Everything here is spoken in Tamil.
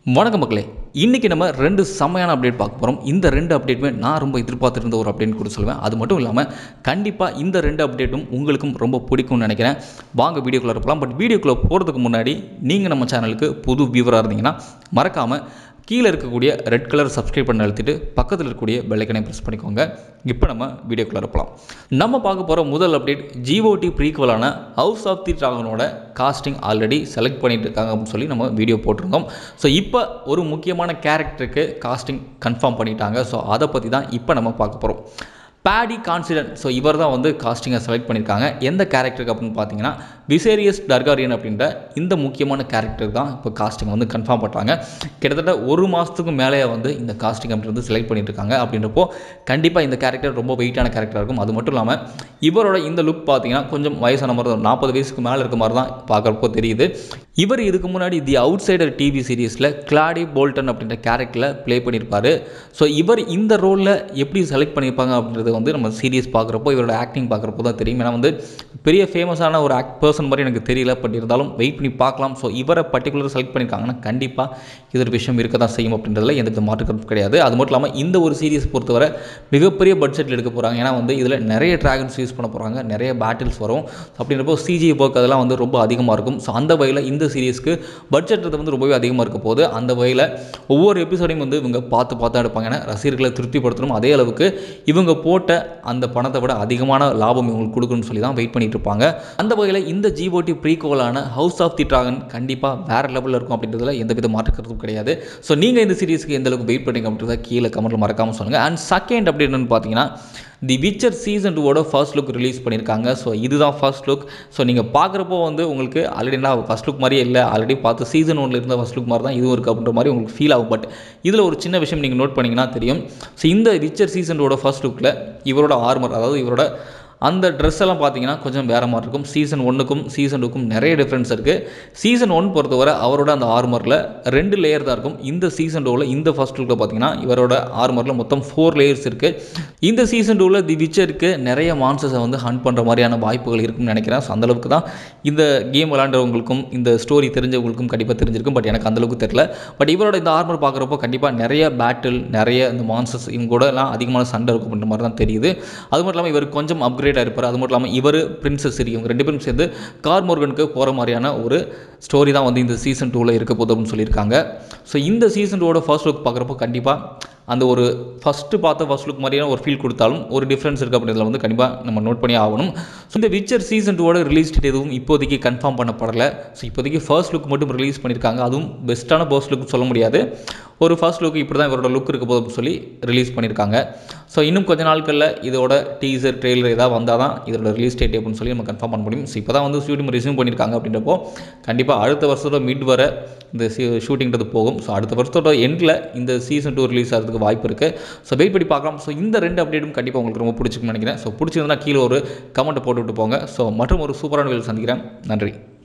வணக்கம் மக்களே இன்றைக்கி நம்ம ரெண்டு செம்மையான அப்டேட் பார்க்க போகிறோம் இந்த ரெண்டு அப்டேட்டுமே நான் ரொம்ப எதிர்பார்த்துருந்த ஒரு அப்டேட் கூட சொல்லுவேன் அது மட்டும் இல்லாமல் கண்டிப்பாக இந்த ரெண்டு அப்டேட்டும் உங்களுக்கும் ரொம்ப பிடிக்கும்னு நினைக்கிறேன் வாங்க வீடியோக்குள்ளே இருக்கலாம் பட் வீடியோக்குள்ளே போகிறதுக்கு முன்னாடி நீங்கள் நம்ம சேனலுக்கு புது வியூவராக இருந்தீங்கன்னா மறக்காமல் கீழே இருக்கக்கூடிய ரெட் கலர் சப்ஸ்கிரைப் பண்ண அழுத்திட்டு பக்கத்தில் இருக்கக்கூடிய பெல்லைக்கனை ப்ரெஸ் பண்ணிக்கோங்க இப்போ நம்ம வீடியோக்குள்ளே இருக்கலாம் நம்ம பார்க்க போகிற முதல் அப்டேட் ஜிஓடி ப்ரீக்வலான ஹவுஸ் ஆஃப் தி ட்ராகனோட காஸ்டிங் ஆல்ரெடி செலக்ட் பண்ணிட்டு இருக்காங்க அப்படின்னு சொல்லி நம்ம வீடியோ போட்டிருந்தோம் ஸோ இப்போ ஒரு முக்கியமான கேரக்டருக்கு காஸ்டிங் கன்ஃபார்ம் பண்ணிட்டாங்க ஸோ அதை பற்றி தான் இப்போ நம்ம பார்க்க போகிறோம் பேடி கான்சிடன்ட் ஸோ இவர் தான் வந்து காஸ்டிங்கை செலக்ட் பண்ணியிருக்காங்க எந்த கேரக்டருக்கு அப்படின்னு பார்த்தீங்கன்னா விசேரியஸ் டர்காரியன் அப்படின்ற இந்த முக்கியமான கேரக்டர் தான் இப்போ காஸ்டிங் வந்து கன்ஃபார்ம் பண்ணுறாங்க கிட்டத்தட்ட ஒரு மாதத்துக்கு மேலே வந்து இந்த காஸ்டிங் அப்படின்றது செலக்ட் பண்ணிட்டு இருக்காங்க அப்படின்றப்போ கண்டிப்பாக இந்த கேரக்டர் ரொம்ப வெயிட்டான கேரக்டராக இருக்கும் அது மட்டும் இல்லாமல் இவரோட இந்த லுக் பார்த்தீங்கன்னா கொஞ்சம் வயசான மாதிரி தான் நாற்பது வயசுக்கு மேலே இருக்க மாதிரி தான் பார்க்குறப்போ தெரியுது இவர் இதுக்கு முன்னாடி தி அவுட் சைடர் டிவி சீரீஸில் கிளாடி போல்டன் அப்படின்ற கேரக்டரில் ப்ளே பண்ணியிருப்பார் ஸோ இவர் இந்த ரோலில் எப்படி செலக்ட் பண்ணியிருப்பாங்க அப்படின்றது வந்து நம்ம சீரியஸ் பார்க்குறப்போ இவரோட ஆக்டிங் பார்க்குறப்போ தான் தெரியும் ஏன்னா வந்து பெரிய ஃபேமஸான ஒரு ஆக்ட் பர்சன் மாதிரி எனக்கு தெரியல பட் இருந்தாலும் வெயிட் பண்ணி பார்க்கலாம் ஸோ இவரை பர்டிகுலர் செலக்ட் பண்ணியிருக்காங்கன்னா கண்டிப்பாக இது ஒரு விஷயம் இருக்க தான் செய்யும் அப்படின்றதுல எந்த வித மாற்று கருத்து கிடையாது அது மட்டும் இல்லாமல் இந்த ஒரு சீரியஸ் பொறுத்தவரை மிகப்பெரிய பட்ஜெட்டில் எடுக்க போகிறாங்க ஏன்னா வந்து இதில் நிறைய ட்ராகன்ஸ் யூஸ் பண்ண போகிறாங்க நிறைய பேட்டில்ஸ் வரும் அப்படின்றப்போ சிஜி ஒர்க் அதெல்லாம் வந்து ரொம்ப அதிகமாக இருக்கும் ஸோ அந்த வகையில் இந்த சீரியஸ்க்கு பட்ஜெட் வந்து ரொம்பவே அதிகமாக இருக்க போது அந்த வகையில் ஒவ்வொரு எபிசோடையும் வந்து இவங்க பார்த்து பார்த்து எடுப்பாங்க ஏன்னா ரசிகர்களை திருப்திப்படுத்தணும் அதே அளவுக்கு இவங்க போட்ட அந்த பணத்தை விட அதிகமான லாபம் இவங்களுக்கு கொடுக்கணும்னு சொல்லி தான் வெயிட் பண்ணிட்டு இருப்பாங்க அந்த வகையில் இந்த ஜிஓடி ப்ரீகோலான ஹவுஸ் ஆஃப் தி ட்ராகன் கண்டிப்பாக வேறு லெவலில் இருக்கும் அப்படின்றதுல எந்த வித மாற்று கருத்தும் கிடையாது ஸோ நீங்கள் இந்த சீரிஸ்க்கு எந்த அளவுக்கு வெயிட் பண்ணுறீங்க அப்படின்றத கீழே கமெண்ட்டில் மறக்காமல் சொல்லுங்கள் அண்ட் செகண்ட் அப்படி என்னன்னு பார்த்தீங்கன்னா தி விச்சர் சீசன் டூவோட ஃபர்ஸ்ட் லுக் ரிலீஸ் பண்ணியிருக்காங்க ஸோ இதுதான் ஃபர்ஸ்ட் லுக் ஸோ நீங்கள் பார்க்குறப்போ வந்து உங்களுக்கு ஆல்ரெடி என்ன ஃபர்ஸ்ட் லுக் மாதிரியே இல்லை ஆல்ரெடி பார்த்து சீசன் ஒன்றில் இருந்த ஃபர்ஸ்ட் லுக் மாதிரி தான் இதுவும் இருக்குது அப்படின்ற மாதிரி உங்களுக்கு ஃபீல் ஆகும் பட் இதில் ஒரு சின்ன விஷயம் நீங்கள் நோட் பண்ணிங்கன்னா தெரியும் ஸோ இந்த விச்சர் சீசன் டூவோட ஃபர்ஸ்ட் லுக்கில் இவரோட ஆர்மர் அதாவது இவரோட அந்த ட்ரெஸ் எல்லாம் பார்த்தீங்கன்னா கொஞ்சம் வேறு மாதிரி இருக்கும் சீசன் ஒன்றுக்கும் சீசன் டூக்கும் நிறைய டிஃப்ரென்ஸ் இருக்குது சீசன் ஒன் பொறுத்தவரை அவரோட அந்த ஆர்மரில் ரெண்டு லேயர் தான் இருக்கும் இந்த சீசன் டூவில் இந்த ஃபர்ஸ்ட் லுக்கில் பார்த்தீங்கன்னா இவரோட ஆர்மரில் மொத்தம் ஃபோர் லேயர்ஸ் இருக்குது இந்த சீசன் டூவில் தி விச்சருக்கு நிறைய மான்சஸை வந்து ஹண்ட் பண்ணுற மாதிரியான வாய்ப்புகள் இருக்குன்னு நினைக்கிறேன் ஸோ அந்தளவுக்கு தான் இந்த கேம் விளாண்டவங்களுக்கும் இந்த ஸ்டோரி தெரிஞ்சவங்களுக்கும் கண்டிப்பாக தெரிஞ்சிருக்கும் பட் எனக்கு அந்தளவுக்கு தெரில பட் இவரோட இந்த ஆர்மர் பார்க்குறப்போ கண்டிப்பாக நிறைய பேட்டில் நிறைய இந்த மான்சஸ் இவங்க கூட எல்லாம் அதிகமான சண்டை இருக்கும் அப்படின்ற மாதிரி தான் தெரியுது அது மட்டும் இல்லாமல் இவர் கொஞ்சம் அப்கிரேட் அப்கிரேட் ஆயிருப்பார் அது மட்டும் இல்லாமல் இவர் பிரின்சஸ் சிரி இவங்க ரெண்டு பேரும் சேர்ந்து கார் மோர்கனுக்கு போகிற மாதிரியான ஒரு ஸ்டோரி தான் வந்து இந்த சீசன் டூவில் இருக்க போகுது அப்படின்னு சொல்லியிருக்காங்க ஸோ இந்த சீசன் டூவோட ஃபர்ஸ்ட் லுக் பார்க்குறப்போ கண்டிப்பாக அந்த ஒரு ஃபஸ்ட்டு பார்த்த ஃபர்ஸ்ட் லுக் மாதிரியான ஒரு ஃபீல் கொடுத்தாலும் ஒரு டிஃப்ரென்ஸ் இருக்குது அப்படின்றதுல வந்து கண்டிப்பாக நம்ம நோட் பண்ணி ஆகணும் ஸோ இந்த விச்சர் சீசன் டூவோட ரிலீஸ் டேட் எதுவும் இப்போதைக்கு கன்ஃபார்ம் பண்ணப்படலை ஸோ இப்போதைக்கு ஃபர்ஸ்ட் லுக் மட்டும் ரிலீஸ் பண்ணியிருக்காங்க அதுவும் பெஸ்ட்டான ஃபர்ஸ்ட் லுக் சொல்ல முடியாது ஒரு ஃபர்ஸ்ட் லுக் இப்படி தான் இவரோட லுக் இருக்க போதும் சொல்லி ரிலீஸ் பண்ணியிருக்காங்க ஸோ இன்னும் கொஞ்ச நாட்களில் இதோட டீசர் ட்ரெய்லர் ஏதாவது வந்தால் தான் இதோட ரிலீஸ் டேட் அப்படின்னு சொல்லி நம்ம கன்ஃபார்ம் பண்ண முடியும் ஸோ இப்போ தான் வந்து ஷூட்டிங் ரெசியூம் பண்ணியிருக்காங்க அப்படின்றப்போ கண்டிப்பாக அடுத்த வருஷத்தோட மிட் வர இந்த ஷூட்டிங்கிறது போகும் ஸோ அடுத்த வருஷத்தோட எண்டில் இந்த சீசன் டூ ரிலீஸ் ஆகிறதுக்கு வாய்ப்பு இருக்குது ஸோ வெயிட் பண்ணி பார்க்கலாம் ஸோ இந்த ரெண்டு அப்டேட்டும் கண்டிப்பாக உங்களுக்கு ரொம்ப பிடிச்சிருக்குன்னு நினைக்கிறேன் ஸோ பிடிச்சிருந்தா கீழே ஒரு கமெண்ட்டை போட்டு விட்டு போங்க ஸோ மற்றும் ஒரு சூப்பரான வேலை சந்திக்கிறேன் நன்றி